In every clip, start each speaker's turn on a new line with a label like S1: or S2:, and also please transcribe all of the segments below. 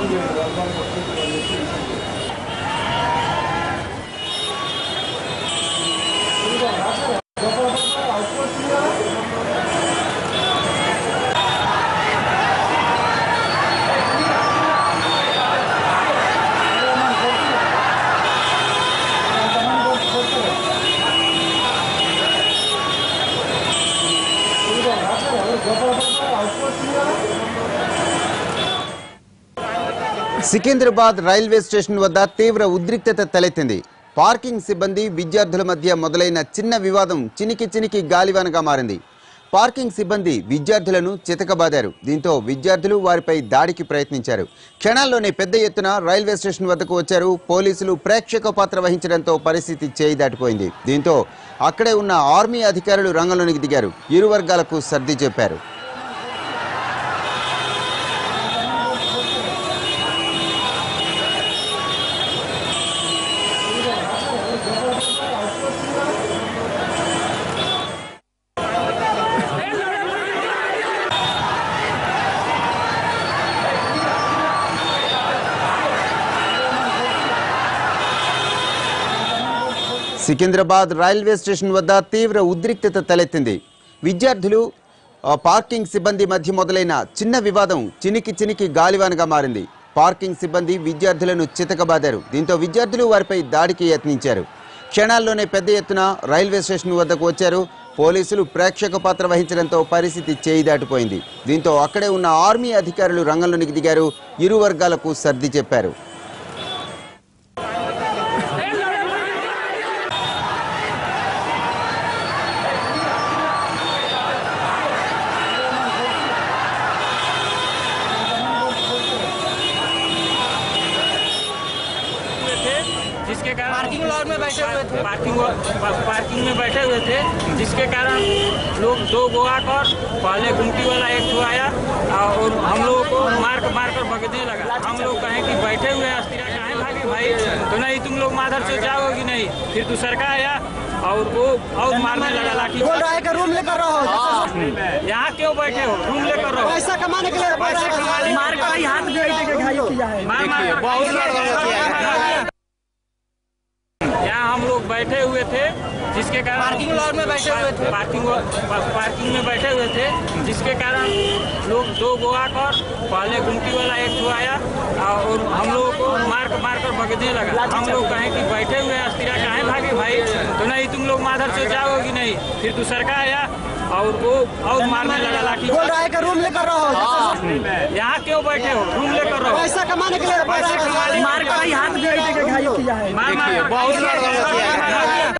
S1: Secunderabad railway station వద్ద తీవ్ర ఉద్రిక్తత తలెత్తింది పార్కింగ్ సిబ్బంది విద్యార్థుల మధ్య మొదలైన చిన్న వివాదం చినికి చినికి గాలివానగా మారింది పార్కింగ్ సిబ్బంది విద్యార్థులను చితకబాదారు దీంతో విద్యార్థులు వారిపై దాడికి ప్రయత్నించారు క్షణాల్లోనే పెద్ద ఎత్తున రైల్వే స్టేషన్ వద్దకు వచ్చారు పోలీసులు ప్రేక్షక పాత్ర వహించడంతో పరిస్థితి చేయి దాటిపోయింది దీంతో అక్కడే ఉన్న ఆర్మీ అధికారులు రంగంలోనికి దిగారు ఇరు వర్గాలకు సర్ది చెప్పారు సికింద్రాబాద్ రైల్వే స్టేషన్ వద్ద తీవ్ర ఉద్రిక్తత తలెత్తింది విద్యార్థులు ఆ, పార్కింగ్ సిబ్బంది మధ్య మొదలైన చిన్న వివాదం చినికి చినికి గాలివానగా మారింది పార్కింగ్ సిబ్బంది విద్యార్థులను చితకబాదారు దీంతో విద్యార్థులు వారిపై దాడికి యత్నించారు క్షణాల్లోనే పెద్ద ఎత్తున రైల్వే స్టేషన్ వద్దకు వచ్చారు పోలీసులు ప్రేక్షక పాత్ర వహించడంతో పరిస్థితి చేయి దాటిపోయింది దీంతో అక్కడే ఉన్న ఆర్మీ అధికారులు రంగంలోనికి దిగారు ఇరు వర్గాలకు సర్ది చెప్పారు
S2: हुए थे जिसके कारण
S3: पार्किंग लॉट में बैठे हुए थे।
S2: पार्किंग पार्किंग में बैठे हुए थे जिसके कारण लोग दो गोवा कर पहले गुमटी वाला एक ठो आया और हम लोगों को मार कर मार कर भगने लगा हम लोग कहें कि बैठे हुए हैं, अस्थिरा कहें भागे भाई तो नहीं तुम लोग माधर से जाओगी नहीं फिर दूसर का आया और वो और मारने लगा लाठी
S3: बोल रहा है कि रूम लेकर रहो
S2: यहाँ क्यों बैठे हो रूम लेकर रहो
S3: पैसा कमाने के लिए बोल रहा है कि मार कर हाथ में ऐसे घायल किया है
S2: मार मार कर बहुत यहाँ हम लोग बैठे हुए थे जिसके कारण
S3: पार्किंग लॉट में बैठे हुए थे।
S2: पार्किंग पार्किंग में बैठे हुए थे जिसके कारण लोग दो गोवा कर पहले गुमटी वाला एक ठो आया और हम लोगों को मार कर मार कर भगने लगा हम लोग कहें कि बैठे हुए हैं, अस्थिरा कहें भागे भाई तो नहीं तुम लोग माधर से जाओगी नहीं फिर दूसर का आया और वो और मारने लगा लाठी
S3: बोल रहा है कि रूम लेकर रहो
S2: यहाँ क्यों बैठे हो रूम लेकर रहो
S3: पैसा कमाने के लिए बोल रहा है कि मार कर हाथ में ऐसे घायल किया है
S2: मार मार कर बहुत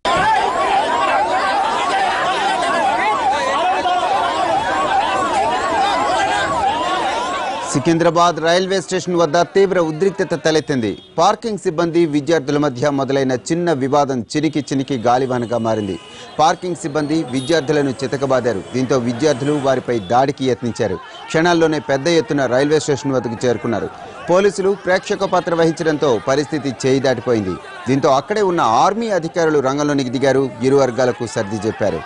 S1: సికింద్రాబాద్ రైల్వే స్టేషన్ వద్ద తీవ్ర ఉద్రిక్తత తలెత్తింది పార్కింగ్ సిబ్బంది విద్యార్థుల మధ్య మొదలైన చిన్న వివాదం చినికి చినికి గాలివానగా మారింది పార్కింగ్ సిబ్బంది విద్యార్థులను చితకబాదారు దీంతో విద్యార్థులు వారిపై దాడికి యత్నించారు క్షణాల్లోనే పెద్ద ఎత్తున రైల్వే స్టేషన్ వద్దకు చేరుకున్నారు పోలీసులు ప్రేక్షక పాత్ర వహించడంతో పరిస్థితి చేయి దాటిపోయింది దీంతో అక్కడే ఉన్న ఆర్మీ అధికారులు రంగంలోనికి దిగారు ఇరు వర్గాలకు సర్ది చెప్పారు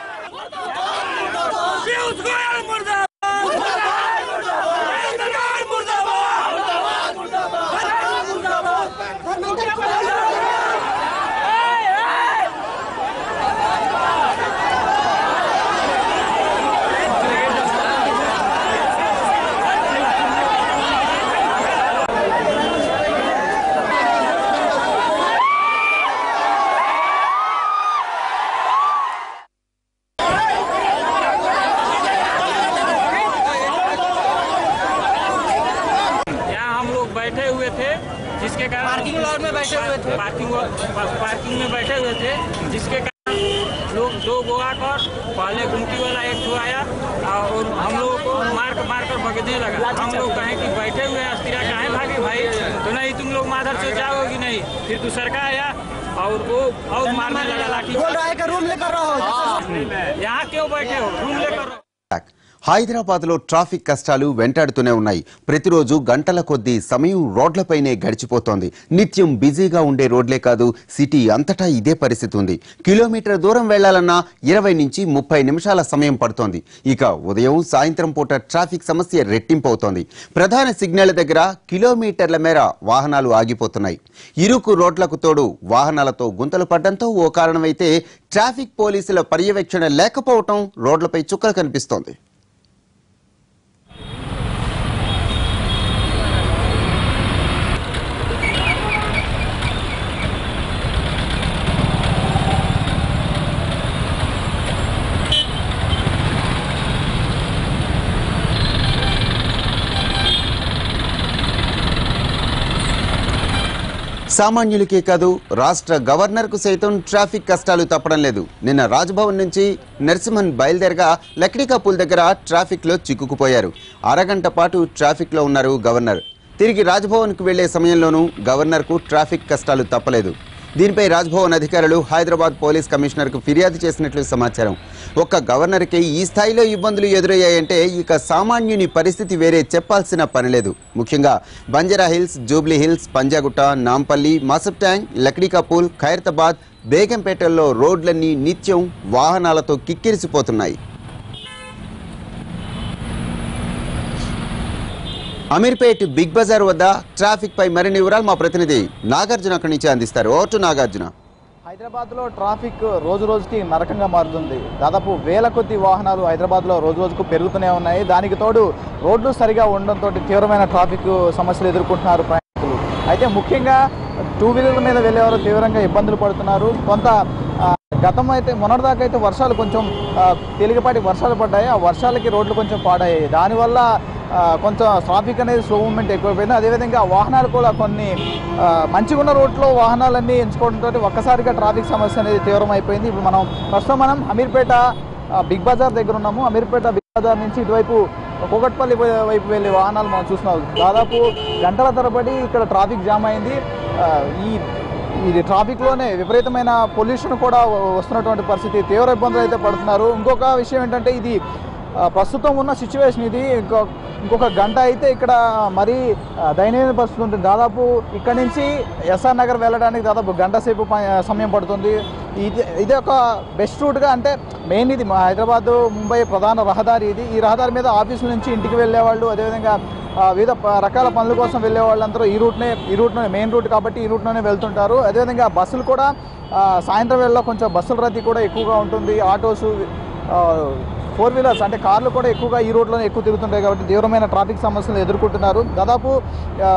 S2: यहाँ हम लोग बैठे हुए थे जिसके कारण
S3: पार्किंग लॉट में बैठे हुए थे।
S2: पार्किंग पार्किंग में बैठे हुए थे जिसके कारण लोग दो गोवा कर पहले गुमटी वाला एक ठो आया और हम लोगों को मार कर मार कर भगने लगा हम लोग कहें कि बैठे हुए हैं, अस्थिरा कहें भागे भाई तो नहीं तुम लोग माधर से जाओगी नहीं फिर दूसर का आया और वो और मारने लगा लाठी
S3: बोल रहा है कि रूम लेकर रहो
S2: यहाँ क्यों बैठे हो रूम लेकर रहो
S1: హైదరాబాద్లో ట్రాఫిక్ కష్టాలు వెంటాడుతూనే ఉన్నాయి ప్రతిరోజు గంటల కొద్దీ సమయం రోడ్లపైనే గడిచిపోతోంది నిత్యం బిజీగా ఉండే రోడ్లే కాదు సిటీ అంతటా ఇదే పరిస్థితి ఉంది కిలోమీటర్ దూరం వెళ్లాలన్నా ఇరవై నుంచి ముప్పై నిమిషాల సమయం పడుతోంది ఇక ఉదయం సాయంత్రం పూట ట్రాఫిక్ సమస్య రెట్టింపవుతోంది ప్రధాన సిగ్నల్ దగ్గర కిలోమీటర్ల మేర వాహనాలు ఆగిపోతున్నాయి ఇరుకు రోడ్లకు తోడు వాహనాలతో గుంతలు పడ్డంతో ఓ కారణమైతే ట్రాఫిక్ పోలీసుల పర్యవేక్షణ లేకపోవటం రోడ్లపై చుక్కలు కనిపిస్తోంది సామాన్యులకే కాదు రాష్ట్ర గవర్నర్కు సైతం ట్రాఫిక్ కష్టాలు తప్పడం లేదు నిన్న రాజ్భవన్ నుంచి నరసింహన్ బయలుదేరగా లక్డికా పూల్ దగ్గర ట్రాఫిక్లో చిక్కుకుపోయారు అరగంట పాటు ట్రాఫిక్లో ఉన్నారు గవర్నర్ తిరిగి రాజ్భవన్కు వెళ్లే సమయంలోనూ గవర్నర్కు ట్రాఫిక్ కష్టాలు తప్పలేదు దీనిపై రాజ్భవన్ అధికారులు హైదరాబాద్ పోలీస్ కమిషనర్కు ఫిర్యాదు చేసినట్లు సమాచారం ఒక్క గవర్నర్కి ఈ స్థాయిలో ఇబ్బందులు ఎదురయ్యాయంటే ఇక సామాన్యుని పరిస్థితి వేరే చెప్పాల్సిన పని లేదు ముఖ్యంగా బంజారా హిల్స్ జూబ్లీ హిల్స్ పంజాగుట్ట నాంపల్లి మాసబ్ ట్యాంక్ లక్డీకాపూల్ ఖైరతాబాద్ బేగంపేటల్లో రోడ్లన్నీ నిత్యం వాహనాలతో కిక్కిరిసిపోతున్నాయి అమీర్పేట్ బిగ్ బజార్ వద్ద ట్రాఫిక్ పై మరిన్ని వివరాలు మా ప్రతినిధి నాగార్జున అక్కడి నుంచి అందిస్తారు ఓటు నాగార్జున
S4: హైదరాబాద్లో ట్రాఫిక్ రోజు రోజుకి నరకంగా మారుతుంది దాదాపు వేల కొద్ది వాహనాలు హైదరాబాద్లో రోజు రోజుకు పెరుగుతూనే ఉన్నాయి దానికి తోడు రోడ్లు సరిగా ఉండడంతో తీవ్రమైన ట్రాఫిక్ సమస్యలు ఎదుర్కొంటున్నారు ప్రయాణికులు అయితే ముఖ్యంగా టూ వీలర్ల మీద వెళ్ళేవారు తీవ్రంగా ఇబ్బందులు పడుతున్నారు కొంత ఆ, గతం అయితే మొన్నటిదాకా అయితే వర్షాలు కొంచెం ఆ, తేలికపాటి వర్షాలు పడ్డాయి ఆ వర్షాలకి రోడ్లు కొంచెం పాడాయి దానివల్ల ఆ, కొంచెం ట్రాఫిక్ అనేది స్లో మూమెంట్ ఎక్కువైపోయింది అదేవిధంగా వాహనాలు కూడా కొన్ని ఆ, మంచిగా ఉన్న రోడ్లో వాహనాలన్నీ ఎంచుకోవడంతో ఒక్కసారిగా ట్రాఫిక్ సమస్య అనేది తీవ్రమైపోయింది ఇప్పుడు మనం ప్రస్తుతం మనం అమీర్పేట ఆ, బిగ్ బజార్ దగ్గర ఉన్నాము అమీర్పేట బిగ్ బజార్ నుంచి ఇటువైపు కూకట్పల్లి వై- వైపు వెళ్ళే వాహనాలు మనం చూస్తున్నాం దాదాపు గంటల తరబడి ఇక్కడ ట్రాఫిక్ జామ్ అయింది ఆ, ఈ ఇది ట్రాఫిక్లోనే విపరీతమైన పొల్యూషన్ కూడా వ- వస్తున్నటువంటి పరిస్థితి తీవ్ర ఇబ్బందులు అయితే పడుతున్నారు ఇంకొక విషయం ఏంటంటే ఇది ఆ, ప్రస్తుతం ఉన్న సిచ్యువేషన్ ఇది ఇంకో ఇంకొక గంట అయితే ఇక్కడ మరీ ఆ, దయనీయ పరిస్థితి ఉంటుంది దాదాపు ఇక్కడ నుంచి ఎస్ఆర్ నగర్ వెళ్ళడానికి దాదాపు గంట సేపు ప- సమయం పడుతుంది ఇది ఇది ఒక బెస్ట్ రూట్గా అంటే మెయిన్ ఇది మా హైదరాబాద్ ముంబై ప్రధాన రహదారి ఇది ఈ రహదారి మీద ఆఫీసుల నుంచి ఇంటికి వెళ్ళే వాళ్ళు అదేవిధంగా ఆ, వివిధ ప- రకాల పనుల కోసం వెళ్ళే వాళ్ళందరూ ఈ రూట్నే ఈ రూట్లోనే మెయిన్ రూట్ కాబట్టి ఈ రూట్లోనే వెళ్తుంటారు అదేవిధంగా బస్సులు కూడా ఆ, సాయంత్రం వేళలో కొంచెం బస్సుల రద్దీ కూడా ఎక్కువగా ఉంటుంది ఆటోస్ ఫోర్ వీలర్స్ అంటే కార్లు కూడా ఎక్కువగా ఈ రోడ్లోనే ఎక్కువ తిరుగుతుంటాయి కాబట్టి తీవ్రమైన ట్రాఫిక్ సమస్యలు ఎదుర్కొంటున్నారు దాదాపు ఆ,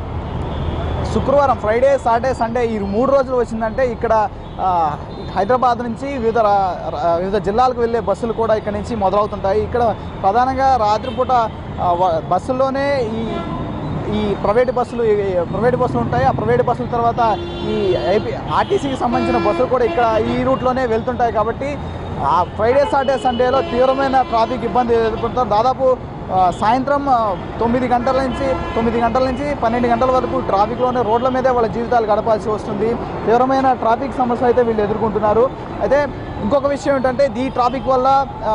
S4: శుక్రవారం ఫ్రైడే సాటర్డే సండే ఈ మూడు రోజులు వచ్చిందంటే ఇక్కడ ఆ, హైదరాబాద్ నుంచి వివిధ రా- రా- వివిధ జిల్లాలకు వెళ్ళే బస్సులు కూడా ఇక్కడ నుంచి మొదలవుతుంటాయి ఇక్కడ ప్రధానంగా రాత్రిపూట ఆ, వ- బస్సుల్లోనే ఈ ఈ ప్రైవేట్ బస్సులు ఈ ప్రైవేట్ బస్సులు ఉంటాయి ఆ ప్రైవేట్ బస్సుల తర్వాత ఈ ఐపీ ఆర్టీసీకి సంబంధించిన బస్సులు కూడా ఇక్కడ ఈ రూట్లోనే వెళ్తుంటాయి కాబట్టి ఆ ఫ్రైడే సాటర్డే సండేలో తీవ్రమైన ట్రాఫిక్ ఇబ్బంది ఎదుర్కొంటారు దాదాపు ఆ, సాయంత్రం ఆ, తొమ్మిది గంటల నుంచి తొమ్మిది గంటల నుంచి పన్నెండు గంటల వరకు ట్రాఫిక్లోనే రోడ్ల మీదే వాళ్ళ జీవితాలు గడపాల్సి వస్తుంది తీవ్రమైన ట్రాఫిక్ సమస్యలు అయితే వీళ్ళు ఎదుర్కొంటున్నారు అయితే ఇంకొక విషయం ఏంటంటే ఈ ట్రాఫిక్ వల్ల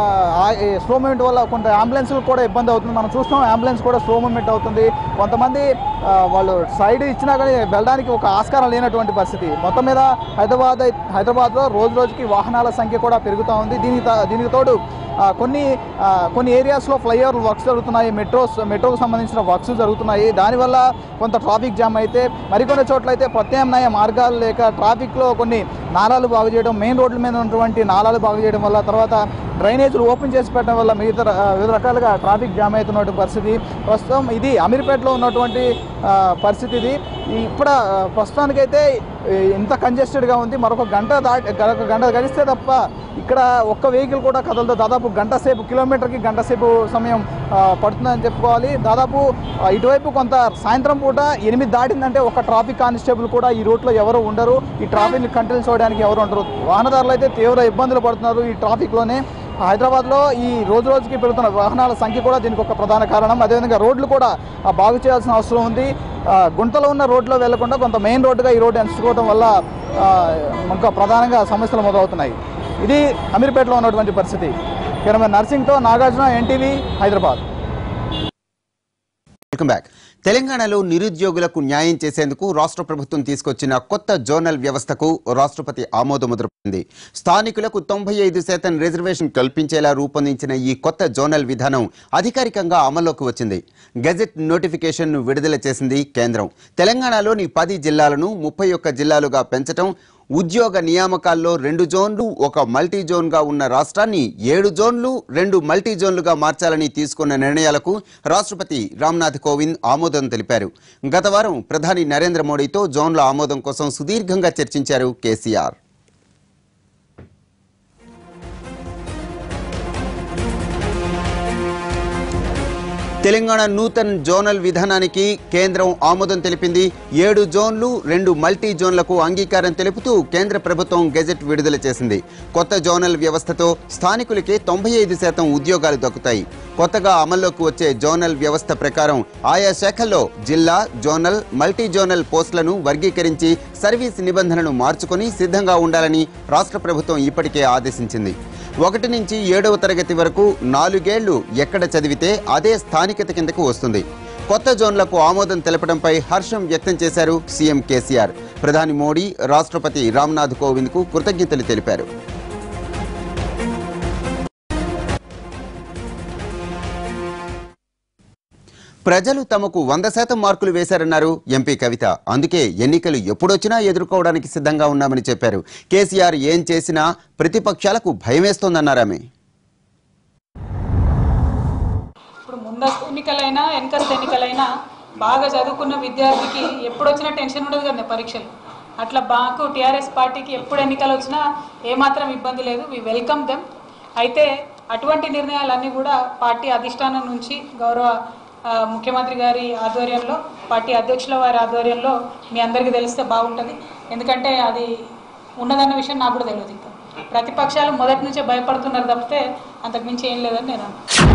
S4: స్లో మూమెంట్ వల్ల కొంత అంబులెన్స్లు కూడా ఇబ్బంది అవుతుంది మనం చూస్తాం అంబులెన్స్ కూడా స్లో మూమెంట్ అవుతుంది కొంతమంది ఆ, వాళ్ళు సైడ్ ఇచ్చినా కానీ వెళ్ళడానికి ఒక ఆస్కారం లేనటువంటి పరిస్థితి మొత్తం మీద హైదరాబాద్ అయి- హైదరాబాద్లో రోజు రోజుకి వాహనాల సంఖ్య కూడా పెరుగుతూ ఉంది దీనికి తా- దీనికి తోడు ఆ, కొన్ని ఆ, కొన్ని ఏరియాస్లో ఫ్లైఓవర్ వర్క్స్ జరుగుతున్నాయి మెట్రోస్ మెట్రోకు సంబంధించిన వర్క్స్ జరుగుతున్నాయి దానివల్ల కొంత ట్రాఫిక్ జామ్ అయితే మరికొన్ని చోట్ల అయితే ప్రత్యామ్నాయ మార్గాలు లేక ట్రాఫిక్లో కొన్ని నాలాలు బాగు చేయడం మెయిన్ రోడ్ల మీద ఉన్నటువంటి నాలాలు బాగు చేయడం వల్ల తర్వాత డ్రైనేజీలు ఓపెన్ చేసి పెట్టడం వల్ల మిగతా ర- ఆ, వివిధ రకాలుగా ట్రాఫిక్ జామ్ అవుతున్నటువంటి పరిస్థితి ప్రస్తుతం ఇది అమీర్పేటలో ఉన్నటువంటి ఆ, పరిస్థితి ఇది ఈ ఇప్పుడు ఆ, ప్రస్తుతానికైతే ఈ ఇంత కంజెస్టెడ్గా ఉంది మరొక గంట దాటి ఒక గంట గడిస్తే తప్ప ఇక్కడ ఒక్క వెహికల్ కూడా కదలదు దాదాపు గంట సేపు కిలోమీటర్కి గంట సేపు సమయం ఆ, పడుతుందని చెప్పుకోవాలి దాదాపు ఆ, ఇటువైపు కొంత సాయంత్రం పూట ఎనిమిది దాటిందంటే ఒక ట్రాఫిక్ కానిస్టేబుల్ కూడా ఈ రూట్లో ఎవరు ఉండరు ఈ ట్రాఫిక్ని కంట్రోల్ చేయడానికి ఎవరు ఉండరు వాహనదారులు అయితే తీవ్ర ఇబ్బందులు పడుతున్నారు ఈ ట్రాఫిక్లోనే హైదరాబాద్లో ఈ రోజు రోజుకి పెరుగుతున్న వాహనాల సంఖ్య కూడా దీనికి ఒక ప్రధాన కారణం అదేవిధంగా రోడ్లు కూడా ఆ, బాగు చేయాల్సిన అవసరం ఉంది ఆ, గుంటలో ఉన్న రోడ్లో వెళ్లకుండా కొంత మెయిన్ రోడ్డుగా ఈ రోడ్డు ఎంచుకోవడం వల్ల ఆ, ఇంకా ప్రధానంగా సమస్యలు మొదలవుతున్నాయి ఇది అమీర్పేటలో ఉన్నటువంటి పరిస్థితి కెమెరా నర్సింగ్తో నాగార్జున ఎన్టీవీ హైదరాబాద్
S1: వెల్కమ్ బ్యాక్ తెలంగాణలో నిరుద్యోగులకు న్యాయం చేసేందుకు రాష్ట్ర ప్రభుత్వం తీసుకొచ్చిన కొత్త జోనల్ వ్యవస్థకు రాష్ట్రపతి ఆమోదముద్రపడింది స్థానికులకు తొంభై ఐదు శాతం రిజర్వేషన్ కల్పించేలా రూపొందించిన ఈ కొత్త జోనల్ విధానం అధికారికంగా అమల్లోకి వచ్చింది గెజెట్ నోటిఫికేషన్ను విడుదల చేసింది కేంద్రం తెలంగాణలోని పది జిల్లాలను ముప్పై ఒక్క జిల్లాలుగా పెంచడం ఉద్యోగ నియామకాల్లో రెండు జోన్లు ఒక మల్టీ జోన్గా ఉన్న రాష్ట్రాన్ని ఏడు జోన్లు రెండు మల్టీ జోన్లుగా మార్చాలని తీసుకున్న నిర్ణయాలకు రాష్ట్రపతి రామ్నాథ్ కోవింద్ ఆమోదం తెలిపారు గత వారం ప్రధాని నరేంద్ర మోడీతో జోన్ల ఆమోదం కోసం సుదీర్ఘంగా చర్చించారు కేసీఆర్ తెలంగాణ నూతన్ జోనల్ విధానానికి కేంద్రం ఆమోదం తెలిపింది ఏడు జోన్లు రెండు మల్టీ జోన్లకు అంగీకారం తెలుపుతూ కేంద్ర ప్రభుత్వం గెజెట్ విడుదల చేసింది కొత్త జోనల్ వ్యవస్థతో స్థానికులకి తొంభై ఐదు శాతం ఉద్యోగాలు దక్కుతాయి కొత్తగా అమల్లోకి వచ్చే జోనల్ వ్యవస్థ ప్రకారం ఆయా శాఖల్లో జిల్లా జోనల్ మల్టీ జోనల్ పోస్టులను వర్గీకరించి సర్వీస్ నిబంధనలను మార్చుకొని సిద్ధంగా ఉండాలని రాష్ట్ర ప్రభుత్వం ఇప్పటికే ఆదేశించింది ఒకటి నుంచి ఏడవ తరగతి వరకు నాలుగేళ్లు ఎక్కడ చదివితే అదే స్థానికత కిందకు వస్తుంది కొత్త జోన్లకు ఆమోదం తెలపడంపై హర్షం వ్యక్తం చేశారు సీఎం కేసీఆర్ ప్రధాని మోడీ రాష్ట్రపతి రామ్నాథ్ కోవింద్ కు కృతజ్ఞతలు తెలిపారు ప్రజలు తమకు వంద శాతం మార్కులు వేశారన్నారు ఎంపీ కవిత అందుకే ఎన్నికలు ఎప్పుడొచ్చినా ఎదుర్కోవడానికి సిద్ధంగా ఉన్నామని చెప్పారు కేసీఆర్ ఏం చేసినా ప్రతిపక్షాలకు భయమేస్తోందన్నారామె
S5: ఇప్పుడు ముందస్తు ఎన్నికలైనా వెనకస్తు ఎన్నికలైనా బాగా చదువుకున్న విద్యార్థికి ఎప్పుడు వచ్చినా టెన్షన్ ఉండదు కదా పరీక్షలు అట్లా మాకు టీఆర్ఎస్ పార్టీకి ఎప్పుడు ఎన్నికలు వచ్చినా ఏమాత్రం ఇబ్బంది లేదు వి వెల్కమ్ దెమ్ అయితే అటువంటి నిర్ణయాలన్నీ కూడా పార్టీ అధిష్టానం నుంచి గౌరవ ఆ, ముఖ్యమంత్రి గారి ఆధ్వర్యంలో పార్టీ అధ్యక్షుల వారి ఆధ్వర్యంలో మీ అందరికీ తెలిస్తే బాగుంటుంది ఎందుకంటే అది ఉన్నదన్న విషయం నాకు కూడా తెలియదు ఇంకా ప్రతిపక్షాలు మొదటి నుంచే భయపడుతున్నారు తప్పితే అంతకుమించి ఏం లేదని నేను అనుకుంటున్నాను.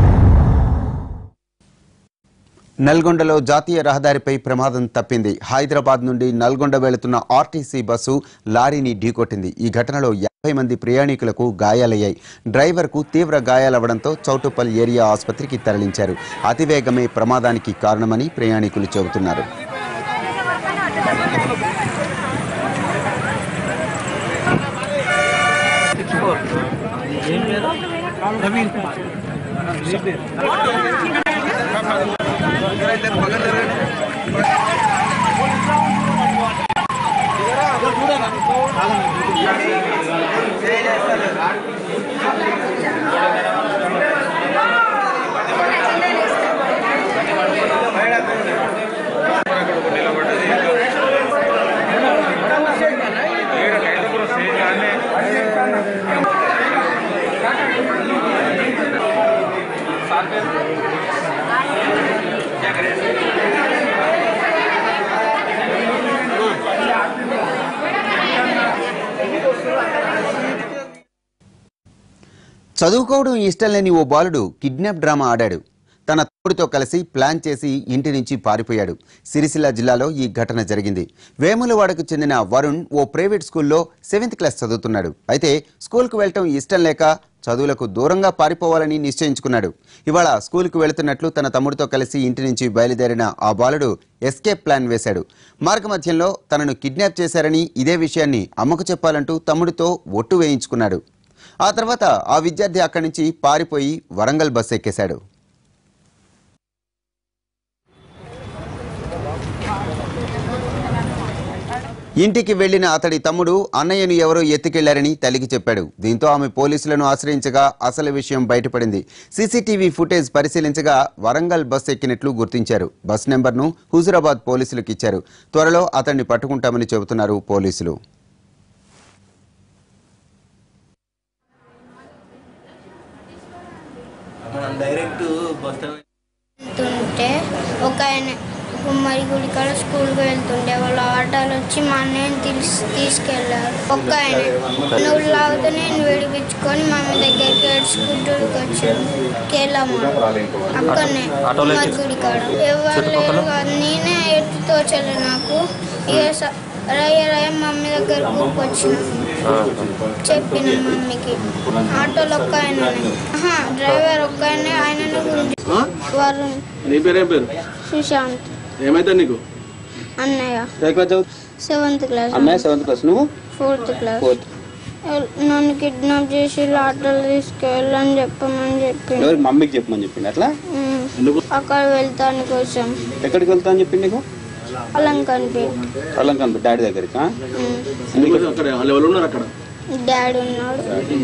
S1: నల్గొండలో జాతీయ రహదారిపై ప్రమాదం తప్పింది హైదరాబాద్ నుండి నల్గొండ వెళుతున్న ఆర్టీసీ బస్సు లారీని ఢీకొట్టింది ఈ ఘటనలో యాభై మంది ప్రయాణికులకు గాయాలయ్యాయి డ్రైవర్కు తీవ్ర గాయాలవడంతో చౌటుప్పల్ ఏరియా ఆసుపత్రికి తరలించారు అతివేగమే ప్రమాదానికి కారణమని ప్రయాణికులు చెబుతున్నారు చదువుకోవడం ఇష్టం లేని ఓ బాలుడు కిడ్నాప్ డ్రామా ఆడాడు తన తమ్ముడితో కలిసి ప్లాన్ చేసి ఇంటి నుంచి పారిపోయాడు సిరిసిల్ల జిల్లాలో ఈ ఘటన జరిగింది వేములవాడకు చెందిన వరుణ్ ఓ ప్రైవేట్ స్కూల్లో సెవెంత్ క్లాస్ చదువుతున్నాడు అయితే స్కూల్కు వెళ్ళటం ఇష్టం లేక చదువులకు దూరంగా పారిపోవాలని నిశ్చయించుకున్నాడు ఇవాళ స్కూల్కు వెళుతున్నట్లు తన తమ్ముడితో కలిసి ఇంటి నుంచి బయలుదేరిన ఆ బాలుడు ఎస్కేప్ ప్లాన్ వేశాడు మార్గమధ్యంలో తనను కిడ్నాప్ చేశారని ఇదే విషయాన్ని అమ్మకు చెప్పాలంటూ తమ్ముడితో ఒట్టు వేయించుకున్నాడు ఆ తర్వాత ఆ విద్యార్థి అక్కడి నుంచి పారిపోయి వరంగల్ బస్ ఎక్కేశాడు ఇంటికి వెళ్లిన అతడి తమ్ముడు అన్నయ్యను ఎవరో ఎత్తుకెళ్లారని తల్లికి చెప్పాడు దీంతో ఆమె పోలీసులను ఆశ్రయించగా అసలు విషయం బయటపడింది సీసీటీవీ ఫుటేజ్ పరిశీలించగా వరంగల్ బస్ ఎక్కినట్లు గుర్తించారు బస్ నెంబర్ను హుజురాబాద్ పోలీసులకు ఇచ్చారు త్వరలో అతన్ని పట్టుకుంటామని చెబుతున్నారు పోలీసులు
S6: మనం డైరెక్ట్ బస్ స్టాండ్
S7: వెళ్తుంటే ఒక ఆయన కుమ్మరి గుడి కాడ స్కూల్కి వెళ్తుండే వాళ్ళ ఆటోలు వచ్చి మా అన్నయ్యని తీస్ తీసుకెళ్ళారు ఒక్క ఆయన నువ్వు లాగితే నేను విడిపించుకొని మమ్మీ దగ్గరికి ఏడ్చుకుంటూ వచ్చాను కేళ్ళమ్మ అక్కడనే కుమ్మరి గుడి కాడ ఎవరు లేరు కాదు నేనే ఎటు తోచలే నాకు ఇక స- రయ్య రయ్య మమ్మీ దగ్గరికి వచ్చిన చెప్పిన మమ్మీకి ఆటోలో ఒక్క ఆయన డ్రైవర్ ఒక్క ఆయన ఆయననే గురించి వరుణ్
S8: నీ పేరేం పేరు
S7: సుశాంత్
S8: ఏమైతుంది నీకు
S7: అన్నయ్య
S9: ఏ క్లాస్ చదువు
S7: సెవెంత్ క్లాస్
S9: అన్నయ్య సెవెంత్ క్లాస్ నువ్వు
S7: ఫోర్త్ క్లాస్
S9: ఫోర్త్
S7: నన్ను కిడ్నాప్ చేసి ఆటోలు తీసుకెళ్ళని చెప్పమని చెప్పిండు
S9: ఎవరికి మమ్మీకి చెప్పమని చెప్పిండు అట్లా
S7: ఉమ్.
S8: ఎందుకు
S7: అక్కడ వెళ్తాను కోసం
S9: ఎక్కడికి వెళ్తా అని చెప్పిండు నీకు
S7: అలంకన్పేట్
S9: అల్లంకన్ డాడీ దగ్గరికి ఆ?
S8: ఎందుకు అక్కడ వాళ్ళు ఎవరు ఉన్నారు అక్కడ
S7: డాడీ ఉన్నాడు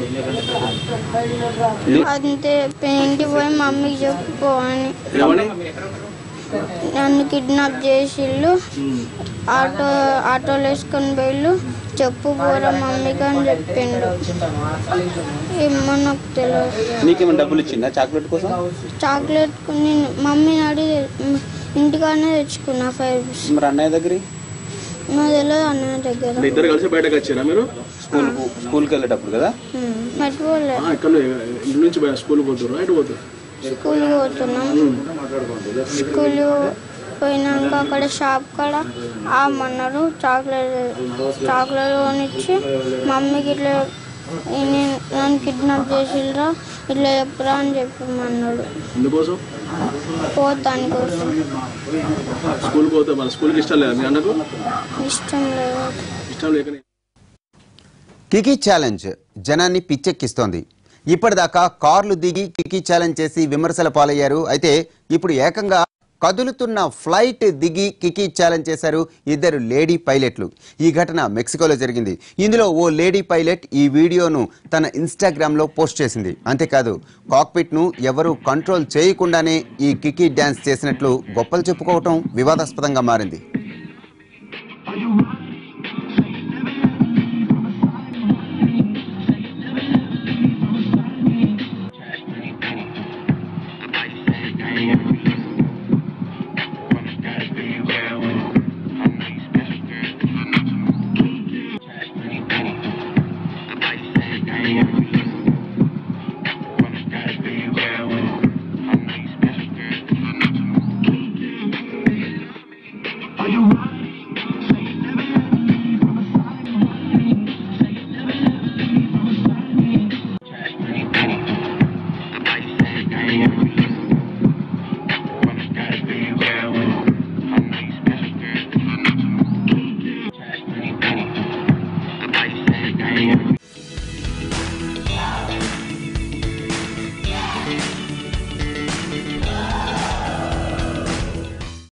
S7: అంతే ఇంటికి పోయి మమ్మీకి చెప్పుకో అని
S8: ఏమని
S7: నన్ను కిడ్నాప్ చేసిళ్ళు ఆటో ఆటోలో వేసుకొని పోయిళ్ళు చెప్పు పోరా మమ్మీకి అని చెప్పిండు ఏమో నాకు తెలియదు
S9: నీకేమైనా డబ్బులు ఇచ్చిందా చాక్లెట్ కోసం
S7: చాక్లెట్ కొని మమ్మీని అడిగి ఇంటికాడనే తెచ్చుకున్నా ఫైవ్ రూపీస్
S9: మరి అన్నయ్య దగ్గర
S7: నాకు తెలియదు అన్న దగ్గర
S8: అంటే ఇద్దరు కలిసి బయటకు వచ్చారా మీరు
S9: స్కూల్ స్కూల్కి వెళ్ళేటప్పుడు కదా
S7: మెట్టుకోలే
S8: ఆ, ఇక్కడ ఇంటి నుంచి బయ- స్కూల్కి పోతారు ఎటు పోతారు
S7: స్కూల్ పోతున్నాం స్కూల్ పోయినాక అక్కడ షాప్ కాడ ఆమన్నారు చాక్లెట్ చాక్లెట్ కొనిచ్చి మమ్మీకి ఇట్లా నేను నన్ను కిడ్నాప్ చేసిరా ఇట్లా చెప్పురా అని చెప్పమన్నాడు
S8: ఎందుకోసం
S7: పోతాని కోసం
S8: స్కూల్కి పోతే మన స్కూల్కి ఇష్టం లేదా మీ అన్నకు
S7: ఇష్టం లేదు
S8: ఇష్టం లేకనే
S1: కికీ ఛాలెంజ్ జనాన్ని పిచ్చెక్కిస్తోంది ఇప్పటిదాకా కార్లు దిగి కికీ ఛాలెంజ్ చేసి విమర్శల పాలయ్యారు అయితే ఇప్పుడు ఏకంగా కదులుతున్న ఫ్లైట్ దిగి కికీ ఛాలెంజ్ చేశారు ఇద్దరు లేడీ పైలట్లు ఈ ఘటన మెక్సికోలో జరిగింది ఇందులో ఓ లేడీ పైలట్ ఈ వీడియోను తన ఇన్స్టాగ్రామ్లో పోస్ట్ చేసింది అంతేకాదు కాక్పిట్ను ఎవరూ కంట్రోల్ చేయకుండానే ఈ కికీ డ్యాన్స్ చేసినట్లు గొప్పలు చెప్పుకోవటం వివాదాస్పదంగా మారింది